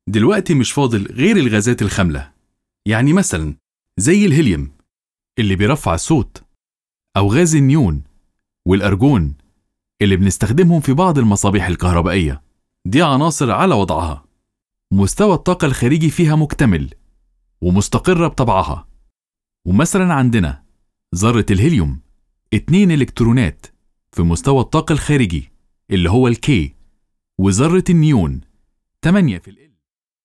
دلوقتي مش فاضل غير الغازات الخاملة يعني مثلا زي الهيليوم اللي بيرفع الصوت أو غاز النيون والأرجون اللي بنستخدمهم في بعض المصابيح الكهربائية دي عناصر على وضعها مستوى الطاقة الخارجي فيها مكتمل ومستقرة بطبعها ومثلا عندنا ذرة الهيليوم اتنين إلكترونات في مستوى الطاقة الخارجي اللي هو الكي وذرة النيون 8 في ال